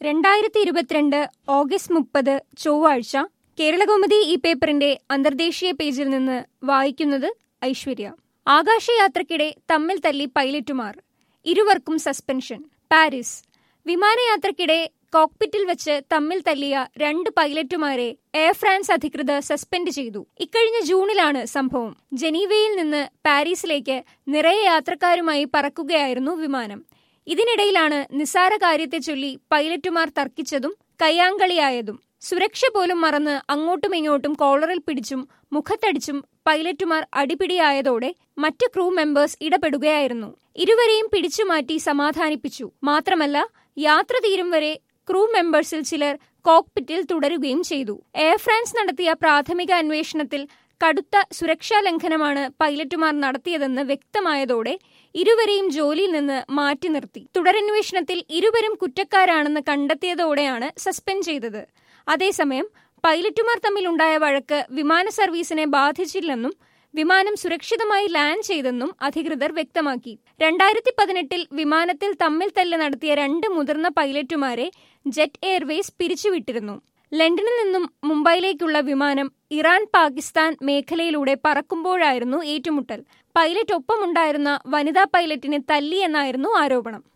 രണ്ടായിരത്തി ഇരുപത്തിരണ്ട് ഓഗസ്റ്റ് മുപ്പത് ചൊവ്വാഴ്ച കേരളകൗമുദി ഈ പേപ്പറിന്റെ അന്തർദേശീയ പേജിൽ നിന്ന് വായിക്കുന്നത് ഐശ്വര്യ ആകാശയാത്രക്കിടെ തമ്മിൽ തല്ലി പൈലറ്റുമാർ ഇരുവർക്കും സസ്പെൻഷൻ പാരീസ് വിമാനയാത്രക്കിടെ കോക്പിറ്റിൽ വെച്ച് തമ്മിൽ തല്ലിയ രണ്ട് പൈലറ്റുമാരെ എയർ ഫ്രാൻസ് അധികൃതർ സസ്പെൻഡ് ചെയ്തു ഇക്കഴിഞ്ഞ ജൂണിലാണ് സംഭവം ജനീവയിൽ നിന്ന് പാരീസിലേക്ക് നിറയെ യാത്രക്കാരുമായി പറക്കുകയായിരുന്നു വിമാനം ഇതിനിടയിലാണ് നിസാര കാര്യത്തെ ചൊല്ലി പൈലറ്റുമാർ തർക്കിച്ചതും കയ്യാങ്കളിയായതും സുരക്ഷ പോലും മറന്ന് അങ്ങോട്ടും ഇങ്ങോട്ടും കോളറിൽ പിടിച്ചും മുഖത്തടിച്ചും പൈലറ്റുമാർ അടിപിടിയായതോടെ മറ്റ് ക്രൂ മെമ്പേഴ്സ് ഇടപെടുകയായിരുന്നു ഇരുവരെയും പിടിച്ചുമാറ്റി സമാധാനിപ്പിച്ചു മാത്രമല്ല യാത്ര തീരും വരെ ക്രൂ മെമ്പേഴ്സിൽ ചിലർ കോക്പിറ്റിൽ തുടരുകയും ചെയ്തു എയർ ഫ്രാൻസ് നടത്തിയ പ്രാഥമിക അന്വേഷണത്തിൽ കടുത്ത സുരക്ഷാ ലംഘനമാണ് പൈലറ്റുമാർ നടത്തിയതെന്ന് വ്യക്തമായതോടെ ഇരുവരെയും ജോലിയിൽ നിന്ന് മാറ്റി നിർത്തി തുടരന്വേഷണത്തിൽ ഇരുവരും കുറ്റക്കാരാണെന്ന് കണ്ടെത്തിയതോടെയാണ് സസ്പെൻഡ് ചെയ്തത് അതേസമയം പൈലറ്റുമാർ തമ്മിലുണ്ടായ വഴക്ക് വിമാന സർവീസിനെ ബാധിച്ചില്ലെന്നും വിമാനം സുരക്ഷിതമായി ലാൻഡ് ചെയ്തെന്നും അധികൃതർ വ്യക്തമാക്കി രണ്ടായിരത്തി പതിനെട്ടിൽ വിമാനത്തിൽ തമ്മിൽ തല്ല് നടത്തിയ രണ്ട് മുതിർന്ന പൈലറ്റുമാരെ ജെറ്റ് എയർവേസ് പിരിച്ചുവിട്ടിരുന്നു ലണ്ടനിൽ നിന്നും മുംബൈയിലേക്കുള്ള വിമാനം ഇറാൻ പാകിസ്ഥാൻ മേഖലയിലൂടെ പറക്കുമ്പോഴായിരുന്നു ഏറ്റുമുട്ടൽ പൈലറ്റ് ഒപ്പമുണ്ടായിരുന്ന വനിതാ പൈലറ്റിനെ തല്ലിയെന്നായിരുന്നു ആരോപണം